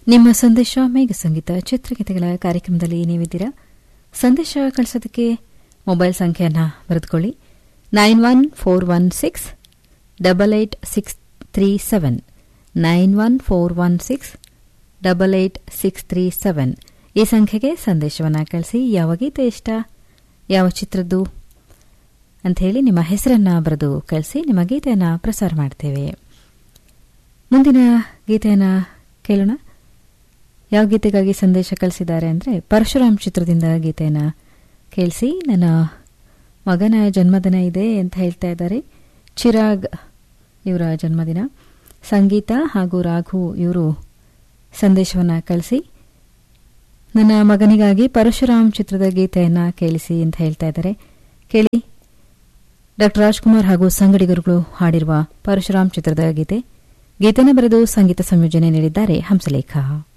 ನಿಮ್ಮ ಸಂದೇಶ ಮೇಘ ಸಂಗೀತ ಚಿತ್ರಗೀತೆಗಳ ಕಾರ್ಯಕ್ರಮದಲ್ಲಿ ನೀವಿದ್ದೀರಾ ಸಂದೇಶ ಕಳಿಸೋದಕ್ಕೆ ಮೊಬೈಲ್ ಸಂಖ್ಯೆಯನ್ನು ಬರೆದುಕೊಳ್ಳಿ nine one four one six double eight six three seven nine one four one six double eight six three seven ಈ ಸಂಖ್ಯೆಗೆ ಸಂದೇಶವನ್ನು ಕಳಿಸಿ ಯಾವ ಗೀತೆ ಇಷ್ಟ ಯಾವ ಚಿತ್ರದ್ದು ಅಂತ ಹೇಳಿ ನಿಮ್ಮ ಹೆಸರನ್ನು ಬರೆದು ಕಳಿಸಿ ನಿಮ್ಮ ಗೀತೆಯನ್ನು ಪ್ರಸಾರ ಮಾಡ್ತೇವೆ ಮುಂದಿನ ಗೀತೆಯನ್ನು ಕೇಳೋಣ ಯಾವ ಗೀತೆಗಾಗಿ ಸಂದೇಶ ಕಳಿಸಿದ್ದಾರೆ ಅಂದರೆ ಪರಶುರಾಮ್ ಚಿತ್ರದಿಂದ ಗೀತೆಯನ್ನು ಕೇಳಿಸಿ ನನ್ನ ಮಗನ ಜನ್ಮದಿನ ಇದೆ ಅಂತ ಹೇಳ್ತಾ ಇದ್ದಾರೆ ಚಿರಾಗ್ ಇವರ ಜನ್ಮದಿನ ಸಂಗೀತ ಹಾಗೂ ರಾಘು ಇವರು ಸಂದೇಶವನ್ನು ಕಳಿಸಿ ನನ್ನ ಮಗನಿಗಾಗಿ ಪರಶುರಾಮ್ ಚಿತ್ರದ ಗೀತೆಯನ್ನು ಕೇಳಿಸಿ ಅಂತ ಹೇಳ್ತಾ ಇದ್ದಾರೆ ಕೇಳಿ ಡಾಕ್ಟರ್ ರಾಜ್ಕುಮಾರ್ ಹಾಗೂ ಸಂಗಡಿಗರುಗಳು ಹಾಡಿರುವ ಪರಶುರಾಮ್ ಚಿತ್ರದ ಗೀತೆ ಗೀತೆನ ಬರೆದು ಸಂಗೀತ ಸಂಯೋಜನೆ ನೀಡಿದ್ದಾರೆ ಹಂಸಲೇಖ